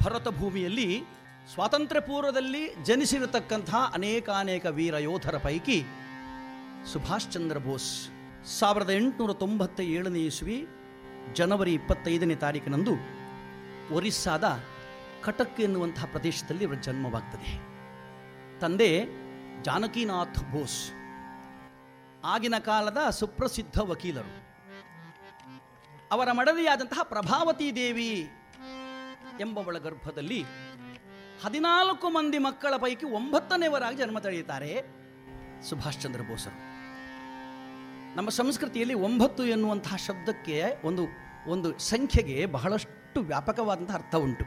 ಭರತ ಭೂಮಿಯಲ್ಲಿ ಸ್ವಾತಂತ್ರ್ಯ ಪೂರ್ವದಲ್ಲಿ ಜನಿಸಿರತಕ್ಕಂಥ ಅನೇಕಾನೇಕ ವೀರ ಯೋಧರ ಪೈಕಿ ಸುಭಾಷ್ ಚಂದ್ರ ಬೋಸ್ ಸಾವಿರದ ಎಂಟುನೂರ ತೊಂಬತ್ತ ಏಳನೇ ಇಸ್ವಿ ಜನವರಿ ಇಪ್ಪತ್ತೈದನೇ ತಾರೀಕಿನಂದು ಒರಿಸ್ಸಾದ ಕಟಕ್ ಎನ್ನುವಂತಹ ಪ್ರದೇಶದಲ್ಲಿ ಇವರ ಜನ್ಮವಾಗ್ತದೆ ತಂದೆ ಜಾನಕಿನಾಥ್ ಬೋಸ್ ಆಗಿನ ಕಾಲದ ಸುಪ್ರಸಿದ್ಧ ವಕೀಲರು ಅವರ ಮಡದಿಯಾದಂತಹ ಪ್ರಭಾವತಿ ದೇವಿ ಎಂಬವಳ ಗರ್ಭದಲ್ಲಿ ಹದಿನಾಲ್ಕು ಮಂದಿ ಮಕ್ಕಳ ಪೈಕಿ ಒಂಬತ್ತನೇವರಾಗಿ ಜನ್ಮ ತಳೆಯುತ್ತಾರೆ ಸುಭಾಷ್ ಚಂದ್ರ ಬೋಸರು ನಮ್ಮ ಸಂಸ್ಕೃತಿಯಲ್ಲಿ ಒಂಬತ್ತು ಎನ್ನುವಂತಹ ಶಬ್ದಕ್ಕೆ ಒಂದು ಒಂದು ಸಂಖ್ಯೆಗೆ ಬಹಳಷ್ಟು ವ್ಯಾಪಕವಾದಂತಹ ಅರ್ಥ ಉಂಟು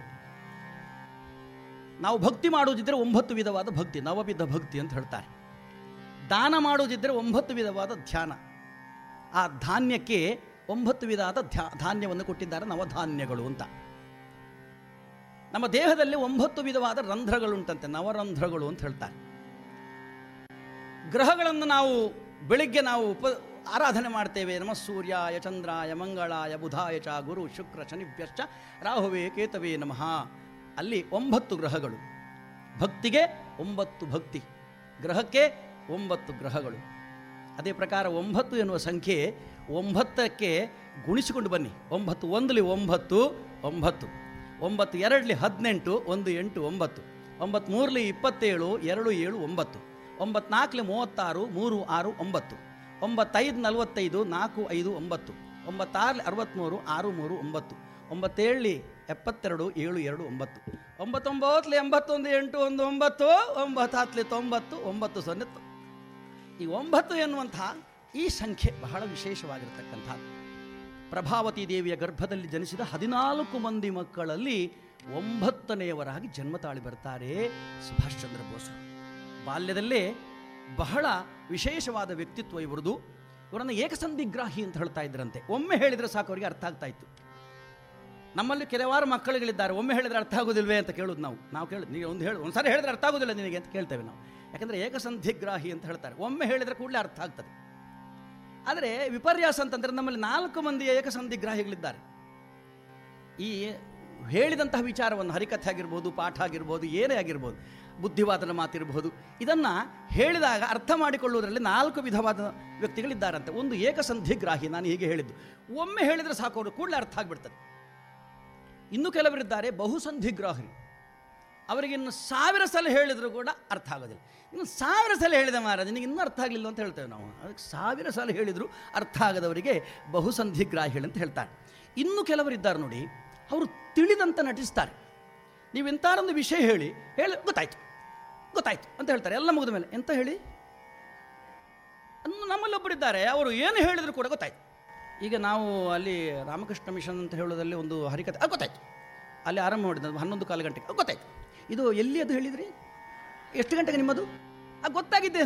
ನಾವು ಭಕ್ತಿ ಮಾಡುವುದಿದ್ದರೆ ಒಂಬತ್ತು ವಿಧವಾದ ಭಕ್ತಿ ನವವಿಧ ಭಕ್ತಿ ಅಂತ ಹೇಳ್ತಾರೆ ದಾನ ಮಾಡುವುದಿದ್ದರೆ ಒಂಬತ್ತು ವಿಧವಾದ ಧ್ಯಾನ ಆ ಧಾನ್ಯಕ್ಕೆ ಒಂಬತ್ತು ವಿಧವಾದ ಧ್ಯಾ ಧಾನ್ಯವನ್ನು ಕೊಟ್ಟಿದ್ದಾರೆ ನವಧಾನ್ಯಗಳು ಅಂತ ನಮ್ಮ ದೇಹದಲ್ಲಿ ಒಂಬತ್ತು ವಿಧವಾದ ರಂಧ್ರಗಳುಂಟಂತೆ ನವರಂಧ್ರಗಳು ಅಂತ ಹೇಳ್ತಾರೆ ಗ್ರಹಗಳನ್ನು ನಾವು ಬೆಳಿಗ್ಗೆ ನಾವು ಉಪ ಆರಾಧನೆ ಮಾಡ್ತೇವೆ ನಮ ಸೂರ್ಯಾಯ ಚಂದ್ರಾಯ ಮಂಗಳಾಯ ಬುಧಾಯ ಚ ಗುರು ಶುಕ್ರ ಶನಿಭ್ಯಶ್ಚ ರಾಹುವೇ ಕೇತವೇ ನಮಃ ಅಲ್ಲಿ ಒಂಬತ್ತು ಗ್ರಹಗಳು ಭಕ್ತಿಗೆ ಒಂಬತ್ತು ಭಕ್ತಿ ಗ್ರಹಕ್ಕೆ ಒಂಬತ್ತು ಗ್ರಹಗಳು ಅದೇ ಪ್ರಕಾರ ಒಂಬತ್ತು ಎನ್ನುವ ಸಂಖ್ಯೆ ಒಂಬತ್ತಕ್ಕೆ ಗುಣಿಸಿಕೊಂಡು ಬನ್ನಿ ಒಂಬತ್ತು ಒಂದಲಿ ಒಂಬತ್ತು ಒಂಬತ್ತು ಒಂಬತ್ತು ಎರಡಲಿ ಹದಿನೆಂಟು ಒಂದು ಎಂಟು ಒಂಬತ್ತು ಒಂಬತ್ತು ಮೂರಲಿ ಇಪ್ಪತ್ತೇಳು ಎರಡು ಏಳು ಒಂಬತ್ತು ಒಂಬತ್ತು ನಾಲ್ಕಲಿ ಮೂವತ್ತಾರು ಮೂರು ಆರು ಒಂಬತ್ತು ಒಂಬತ್ತೈದು ನಲವತ್ತೈದು ನಾಲ್ಕು ಐದು ಒಂಬತ್ತು ಒಂಬತ್ತಾರಲಿ ಅರವತ್ತ್ಮೂರು ಆರು ಮೂರು ಒಂಬತ್ತು ಒಂಬತ್ತೇಳಲಿ ಎಪ್ಪತ್ತೆರಡು ಏಳು ಎರಡು ಒಂಬತ್ತು ಒಂಬತ್ತೊಂಬತ್ತಲಿ ಎಂಬತ್ತೊಂದು ಎಂಟು ಒಂದು ಒಂಬತ್ತು ಒಂಬತ್ತು ಹತ್ತಲಿ ತೊಂಬತ್ತು ಒಂಬತ್ತು ಸೊನ್ನೆ ತೊ- ಈ ಒಂಬತ್ತು ಎನ್ನುವಂತಹ ಈ ಸಂಖ್ಯೆ ಬಹಳ ವಿಶೇಷವಾಗಿರತಕ್ಕಂಥದ್ದು ಪ್ರಭಾವತಿ ದೇವಿಯ ಗರ್ಭದಲ್ಲಿ ಜನಿಸಿದ ಹದಿನಾಲ್ಕು ಮಂದಿ ಮಕ್ಕಳಲ್ಲಿ ಒಂಬತ್ತನೆಯವರಾಗಿ ಜನ್ಮ ತಾಳಿ ಬರ್ತಾರೆ ಸುಭಾಷ್ ಚಂದ್ರ ಬೋಸ್ ಬಾಲ್ಯದಲ್ಲೇ ಬಹಳ ವಿಶೇಷವಾದ ವ್ಯಕ್ತಿತ್ವ ಇವರದು ಇವರನ್ನು ಏಕಸಂಧಿಗ್ರಾಹಿ ಅಂತ ಹೇಳ್ತಾ ಇದ್ರಂತೆ ಒಮ್ಮೆ ಹೇಳಿದರೆ ಸಾಕು ಅವರಿಗೆ ಅರ್ಥ ಆಗ್ತಾ ಇತ್ತು ನಮ್ಮಲ್ಲಿ ಕೆಲವಾರು ಮಕ್ಕಳುಗಳಿದ್ದಾರೆ ಒಮ್ಮೆ ಹೇಳಿದ್ರೆ ಅರ್ಥ ಆಗೋದಿಲ್ವೇ ಅಂತ ಕೇಳೋದು ನಾವು ನಾವು ಕೇಳೋದು ನೀವು ಒಂದು ಹೇಳಿ ಒಂದ್ಸರಿ ಹೇಳಿದ್ರೆ ಅರ್ಥ ಆಗೋದಿಲ್ಲ ನಿನಗೆ ಅಂತ ಕೇಳ್ತೇವೆ ನಾವು ಯಾಕಂದರೆ ಏಕಸಂಧಿಗ್ರಾಹಿ ಅಂತ ಹೇಳ್ತಾರೆ ಒಮ್ಮೆ ಹೇಳಿದರೆ ಕೂಡಲೇ ಅರ್ಥ ಆಗ್ತದೆ ಆದರೆ ವಿಪರ್ಯಾಸ ಅಂತಂದರೆ ನಮ್ಮಲ್ಲಿ ನಾಲ್ಕು ಮಂದಿ ಏಕಸಂಧಿಗ್ರಾಹಿಗಳಿದ್ದಾರೆ ಈ ಹೇಳಿದಂತಹ ವಿಚಾರವನ್ನು ಹರಿಕಥೆ ಆಗಿರ್ಬೋದು ಪಾಠ ಆಗಿರ್ಬೋದು ಏನೇ ಆಗಿರ್ಬೋದು ಬುದ್ಧಿವಾದನ ಮಾತಿರ್ಬೋದು ಇದನ್ನು ಹೇಳಿದಾಗ ಅರ್ಥ ಮಾಡಿಕೊಳ್ಳುವುದರಲ್ಲಿ ನಾಲ್ಕು ವಿಧವಾದ ವ್ಯಕ್ತಿಗಳಿದ್ದಾರಂತೆ ಒಂದು ಏಕಸಂಧಿಗ್ರಾಹಿ ನಾನು ಹೀಗೆ ಹೇಳಿದ್ದು ಒಮ್ಮೆ ಹೇಳಿದರೆ ಸಾಕು ಅವರು ಕೂಡಲೇ ಅರ್ಥ ಆಗಿಬಿಡ್ತದೆ ಇನ್ನು ಕೆಲವರಿದ್ದಾರೆ ಬಹುಸಂಧಿಗ್ರಾಹಿ ಅವರಿಗೆ ಇನ್ನು ಸಾವಿರ ಸಲ ಹೇಳಿದರೂ ಕೂಡ ಅರ್ಥ ಆಗೋದಿಲ್ಲ ಇನ್ನು ಸಾವಿರ ಸಲ ಹೇಳಿದ ಮಹಾರಾಜ ನಿನಗೆ ಇನ್ನೂ ಅರ್ಥ ಆಗಲಿಲ್ಲ ಅಂತ ಹೇಳ್ತೇವೆ ನಾವು ಅದಕ್ಕೆ ಸಾವಿರ ಸಲ ಹೇಳಿದರೂ ಅರ್ಥ ಆಗದವರಿಗೆ ಬಹುಸಂಧಿಗ್ರಾಹಿಗಳು ಅಂತ ಹೇಳ್ತಾರೆ ಇನ್ನು ಕೆಲವರಿದ್ದಾರೆ ನೋಡಿ ಅವರು ತಿಳಿದಂತ ನಟಿಸ್ತಾರೆ ನೀವು ಎಂತಾರೊಂದು ವಿಷಯ ಹೇಳಿ ಹೇಳಿ ಗೊತ್ತಾಯ್ತು ಗೊತ್ತಾಯ್ತು ಅಂತ ಹೇಳ್ತಾರೆ ಎಲ್ಲ ಮುಗಿದ ಮೇಲೆ ಎಂತ ಹೇಳಿ ಅನ್ನು ನಮ್ಮಲ್ಲೊಬ್ಬರಿದ್ದಾರೆ ಅವರು ಏನು ಹೇಳಿದ್ರು ಕೂಡ ಗೊತ್ತಾಯ್ತು ಈಗ ನಾವು ಅಲ್ಲಿ ರಾಮಕೃಷ್ಣ ಮಿಷನ್ ಅಂತ ಹೇಳೋದಲ್ಲಿ ಒಂದು ಹರಿಕತೆ ಅದು ಗೊತ್ತಾಯ್ತು ಅಲ್ಲಿ ಆರಂಭ ಮಾಡಿದ್ದು ಹನ್ನೊಂದು ಕಾಲು ಗಂಟೆಗೆ ಅದು ಗೊತ್ತಾಯ್ತು ಇದು ಎಲ್ಲಿ ಅದು ಹೇಳಿದ್ರಿ ಎಷ್ಟು ಗಂಟೆಗೆ ನಿಮ್ಮದು ಆ ಗೊತ್ತಾಗಿದ್ದೆ